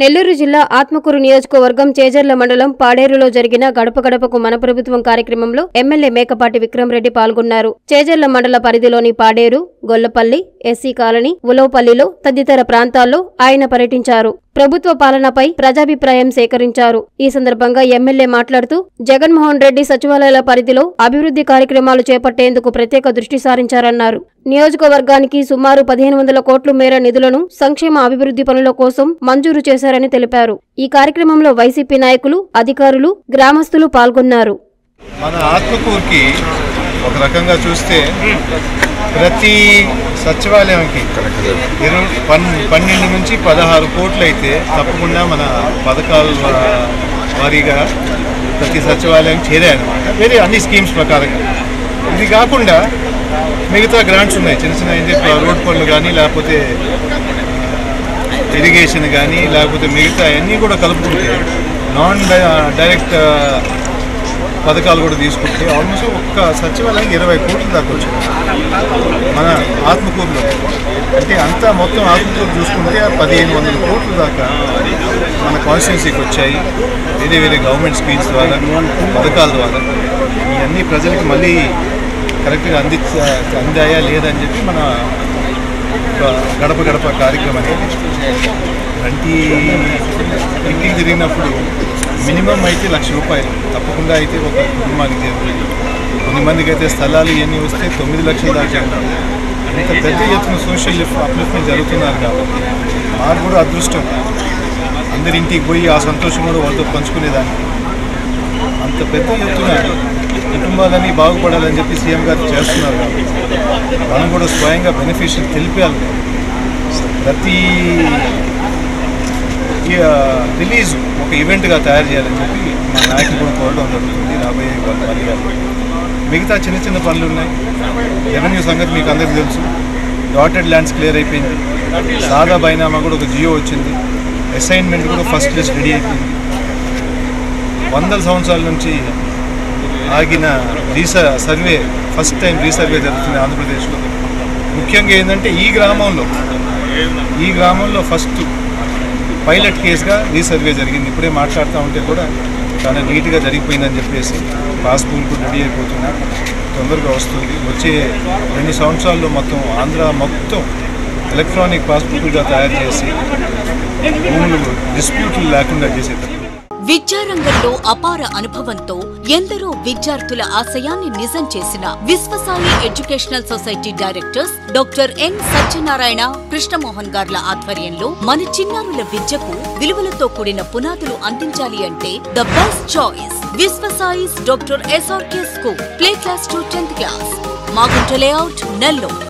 నెల్లూరు జిల్లా ఆత్మకూరు నియోజకవర్గం చేజర్ల మండలం పాడేరులో జరిగిన గడప గడపకు మన ప్రభుత్వం కార్యక్రమంలో ఎమ్మెల్యే మేకపాటి విక్రమరెడ్డి పాల్గొన్నారు చేజర్ల మండల పరిధిలోని పాడేరు గొల్లపల్లి ఎస్సీ కాలనీ ఉలవపల్లిలో తదితర ప్రాంతాల్లో ఆయన పర్యటించారు ప్రభుత్వ పాలనపై ప్రజాభిప్రాయం సేకరించారు ఈ సందర్భంగా ఎమ్మెల్యే మాట్లాడుతూ జగన్మోహన్ రెడ్డి సచివాలయాల పరిధిలో అభివృద్ధి కార్యక్రమాలు చేపట్టేందుకు ప్రత్యేక దృష్టి సారించారన్నారు నియోజకవర్గానికి సుమారు పదిహేను వందల కోట్ల మేర నిధులను సంక్షేమ అభివృద్ధి పనుల కోసం మంజూరు చేశారని తెలిపారు ఈ కార్యక్రమంలో వైసీపీ నాయకులు అధికారులు గ్రామస్తులు పాల్గొన్నారు మన ఆత్మకూరుకి ఒక రకంగా చూస్తే ప్రతి సచివాలయంకి ఇరవై పన్ పన్నెండు నుంచి పదహారు కోట్లు అయితే తప్పకుండా మన పథకాల వా- వారీగా ప్రతి సచివాలయం చేరాయన్నమాట వేరే అన్ని స్కీమ్స్ ప్రకారంగా ఇది కాకుండా మిగతా గ్రాంట్స్ ఉన్నాయి చిన్న చిన్న ఏంటి రోడ్ పనులు కానీ లేకపోతే ఇరిగేషన్ కానీ లేకపోతే మిగతా అన్నీ కూడా కలుపుకుంటే నాన్ డైరెక్ట్ పథకాలు కూడా తీసుకుంటే ఆల్మోస్ట్ ఒక్క సచివాలయం ఇరవై కోట్ల దాకా వచ్చింది మన ఆత్మకూరులో అంటే అంతా మొత్తం ఆత్మకూరు చూసుకుంటే పదిహేను వందల కోట్ల దాకా మన కాన్స్టిట్యున్సీకి వచ్చాయి వేరే వేరే గవర్నమెంట్ స్కీమ్స్ ద్వారా పథకాల ద్వారా ఇవన్నీ ప్రజలకు మళ్ళీ కరెక్ట్గా అంది అందాయా లేదని చెప్పి మన ఒక గడప గడప కార్యక్రమం అనేది ప్రతి ఇంటికి తిరిగినప్పుడు మినిమం అయితే లక్ష రూపాయలు తప్పకుండా అయితే ఒక కుటుంబానికి జరుగుతుంది కొన్ని మందికి అయితే స్థలాలు ఇవన్నీ వస్తే తొమ్మిది లక్షల దాకా ఉంటారు అంత పెద్ద ఎత్తున సోషల్ అప్లిఫ్ట్మెంట్ జరుగుతున్నారు కాబట్టి మాకు కూడా అదృష్టం అందరి ఇంటికి పోయి ఆ సంతోషం కూడా వాళ్ళతో పంచుకునేదానికి అంత పెద్ద ఎత్తున కుటుంబాలన్నీ బాగుపడాలని చెప్పి సీఎం గారు చేస్తున్నారు కాబట్టి మనం కూడా స్వయంగా బెనిఫిషియల్ తెలిపాలి ప్రతి ఈ, ఆ, రిలీజ్ ఒక ఈవెంట్గా తయారు చేయాలని చెప్పి మా నాయకులు కూడా కోరడం జరుగుతుంది రాబోయే పని గారు మిగతా చిన్న చిన్న పనులు ఉన్నాయి రెవెన్యూ సంగతి మీకు అందరికీ తెలుసు డాటెడ్ ల్యాండ్స్ క్లియర్ అయిపోయింది సాదా బైనామా కూడా ఒక జియో వచ్చింది అసైన్మెంట్ కూడా ఫస్ట్ లిస్ట్ రెడీ అయిపోయింది వందల సంవత్సరాల నుంచి ఆగిన రీసర్ సర్వే ఫస్ట్ టైం రీసర్వే జరుగుతుంది ఆంధ్రప్రదేశ్లో ముఖ్యంగా ఏంటంటే ఈ గ్రామంలో ఈ గ్రామంలో ఫస్ట్ పైలట్ కేసుగా రీసర్వే జరిగింది ఇప్పుడే మాట్లాడుతూ ఉంటే కూడా చాలా నీట్గా జరిగిపోయిందని చెప్పేసి పాస్బుక్ కూడా రెడీ అయిపోతున్నా తొందరగా వస్తుంది వచ్చే రెండు సంవత్సరాల్లో మొత్తం ఆంధ్ర మొత్తం ఎలక్ట్రానిక్ పాస్బుక్గా తయారు చేసి భూములు డిస్ప్యూట్లు లేకుండా చేసేటప్పుడు విద్యారంగంలో అపార అనుభవంతో ఎందరో విద్యార్థుల ఆశయాన్ని నిజం చేసిన Vishwasai educational society directors doctor N Satyanarayana Krishnamohan గార్ల ఆధ్వర్యంలో మన చిన్నారుల విద్యకు విలువలతో కూడిన పునాదులు అందించాలి అంటే the best choice Vishwasai's doctor SRK school play class to tenth class Magunta layout Nellore